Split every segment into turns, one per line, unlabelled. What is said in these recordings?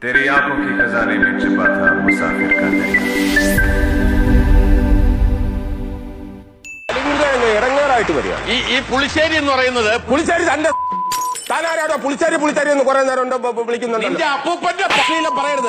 तेरी आंखों की खजाने में छिपा था मुसाफिर का दरिया
ഇറങ്ങാറായിട്ട് വരിക
ഈ ഈ പുളിശ്ശേരി എന്ന് പറയുന്നത്
പുളിച്ചാരി തന്റെ താനാരാടോ പുളിച്ചാരി പുളിച്ചാരി എന്ന് കുറെ നേരം ഉണ്ട് ബ- ബ- വിളിക്കുന്നുണ്ടല്ലോ
നിന്റെ അപ്പൂപ്പന്റെ പശ്ലീലം പറയരുത്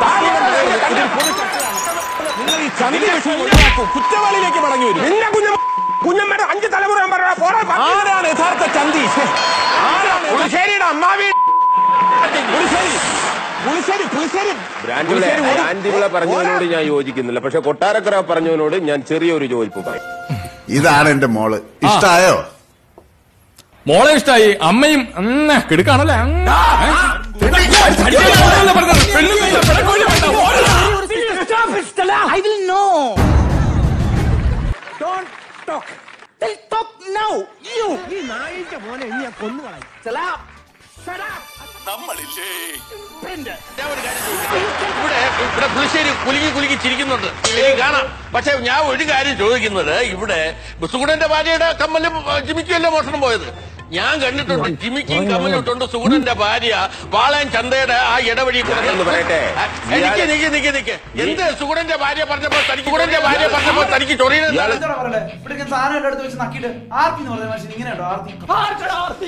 നിങ്ങൾ ഈ ചന്തി വിഷയം ഒഴിവാക്കൂ. കുറ്റവാളിയിലേക്ക് മടങ്ങി വരും നിന്നെ കുഞ്ഞം കുഞ്ഞമ്മയുടെ അഞ്ച് തലമുറ ഞാൻ പറയാ പോടാ ആരാണ് യഥാർത്ഥ ചന്തി ശ്ശെ. ആരാണ് പുളിശ്ശേരിയുടെ അമ്മാവി പുളിശ്ശേരി പുളിശ്ശേരി പുളിശ്ശേരി ബ്രാൻഡിവിളെ പറഞ്ഞതിനോട് ഞാൻ യോജിക്കുന്നില്ല പക്ഷെ കൊട്ടാരക്കര പറഞ്ഞതിനോട് ഞാൻ ചെറിയൊരു യോജിപ്പ് പറയും
ഇതാണ് എന്റെ മോള് ഇഷ്ടായോ
മോളെ ഇഷ്ടായി അമ്മയും ഉം, കിടുക്കാണല്ലേ ഉം. ഏ? അടിക്കാനല്ല പറഞ്ഞത്. പെണ്ണുങ്ങളില്ല, പിടക്കോഴി വേണ്ട. ഓടടാ.
I will know. Don't talk. Tell talk now. You. ഈ നായിന്റെ മോനെ ഇനി ഞാൻ കൊന്നുകളയും. Salam. Shut up.
ഞാൻ ഒരു കാര്യം ചോദിക്കട്ടെ? ഇവിടെ ഇവിടെ പുളിശ്ശേരി കുലുങ്ങി കുലുങ്ങി ചിരിക്കുന്നുണ്ട് എനിക്ക് കാണാം പക്ഷെ ഞാൻ ഒരു കാര്യം ചോദിക്കുന്നത് ഇവിടെ സുഗുണന്റെ ഭാര്യയുടെ കമ്മലും ആ, ജിമിക്കുമല്ലേ മോഷണം പോയത് ഞാൻ കണ്ടിട്ടുണ്ട് ജിമിക്കും കമ്മലും ഇട്ടുണ്ട് സുഗുണന്റെ ഭാര്യ പാളയം ചന്തയുടെ ആ ഇടവഴി കൂടെ
എന്ന് പറയട്ടെ?
എനിക്ക് നിക്ക് നിക്ക് നിക്ക് എന്ത് സുഗുണന്റെ ഭാര്യ പറഞ്ഞപ്പോ തനിക്ക് സുഗുണന്റെ ഭാര്യ പറഞ്ഞപ്പോ തനിക്ക് ചൊറിയുന്നത്
എന്താടാ പറയണ്ടേ ഇവിടെ സാധനം എല്ലാം എടുത്ത് വെച്ച് നക്കിയിട്ട് ആർത്തി എന്ന് പറഞ്ഞ മനുഷ്യൻ ഇങ്ങനെ ഉണ്ടോ ആർത്തി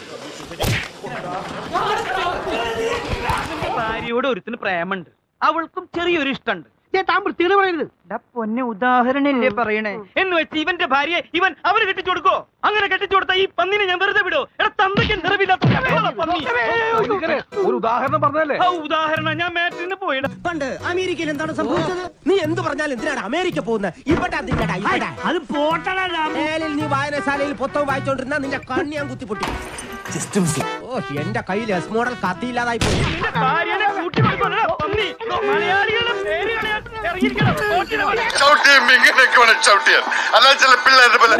ഭാര്യയോട് ഒരുത്തിന് പ്രേമുണ്ട് അവൾക്കും ചെറിയൊരു ഇഷ്ടമുണ്ട് താൻ വൃത്തികൾ പറയരുത് പൊന്നെ ഉദാഹരണല്ലേ പറയണേ എന്ന് വെച്ച് ഇവന്റെ ഭാര്യയെ ഇവൻ അവന് കെട്ടിച്ചു കൊടുക്കോ അങ്ങനെ കെട്ടിച്ചു കൊടുത്ത ഈ പന്നിനെ ഞാൻ വെറുതെ വിടോ എടാ തന്തയ്ക്ക് നിറവില്ലാത്ത പന്നി.
ഒരു ഉദാഹരണം പറഞ്ഞല്ലേ
ആ ഉദാഹരണം ഞാൻ മാറ്റിന് പോയിട
പണ്ട് അമേരിക്കയിൽ എന്താണ് സംഭവിച്ചത് നീ എന്ത് പറഞ്ഞാലും എന്തിനാണ് അമേരിക്ക പോകുന്നത് ഇവിടെ അതിന്റെ ഇവിടെ
അത് പോട്ടടാ
മേലിൽ നീ വായനശാലയിൽ പുത്തം വായിച്ചോണ്ടിരുന്ന നിന്റെ കണ്ണി ഞാൻ കുത്തിപ്പൊട്ടി ഓ എന്റെ കയ്യിൽ എസ് മോഡൽ കത്തിയില്ലാതായി പോയി
നിന്റെ ഭാര്യനെ കൂട്ടി കൊടുക്കണ പന്നി മലയാളികളുടെ പേര് കളയാൻ ഇറങ്ങിയിരിക്കണം പോറ്റിനെ പോലെ.
ചവിട്ടിയും ഇങ്ങനെയൊക്കെ വേണം ചവിട്ടിയാൽ അല്ലാതെ ചില പിള്ളേരുടെ പോലെ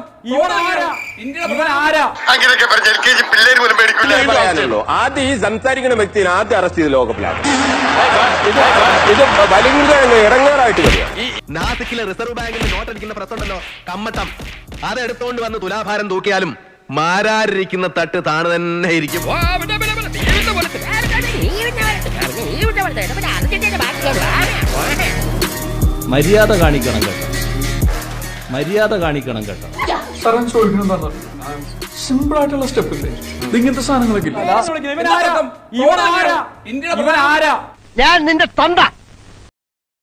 അങ്ങനെയൊക്കെ പറഞ്ഞ എൽ കെ ജി പിള്ളേര് പോലും മേടിക്കില്ല
ഇത്രയേ പറയാനുള്ളൂ ആദ്യം ഈ സംസാരിക്കുന്ന വ്യക്തിനെ ആദ്യം അറസ്റ്റ് ചെയ്ത് ലോകപ്പിലാണ് ഇത് വലിയ ഇറങ്ങാറായിട്ട് വരിക
നാസിക്കിലെ റിസർവ് ബാങ്കിന്റെ നോട്ടടിക്കുന്ന പ്രസുണ്ടല്ലോ കമ്മട്ടം അത് എടുത്തുകൊണ്ട് വന്ന് തുലാഭാരം തൂക്കിയാലും മാരാരിരിക്കുന്ന തട്ട് താണ് തന്നെ ഇരിക്കും
വാ, വിടാ, വിടാ, വിടാ. തീരുന്ന പോലെ.
മര്യാദ കാണിക്കണം കേട്ടോ മര്യാദ കാണിക്കണം കേട്ടോ
സാറൻ ചോദിക്കുന്നത് സിമ്പിൾ ആയിട്ടുള്ള സ്റ്റെപ്പ് ഇല്ലേ ഇത് ഇങ്ങനത്തെ സാധനങ്ങളൊക്കെ ഇല്ലേ
ഞാൻ നിന്റെ തൊണ്ട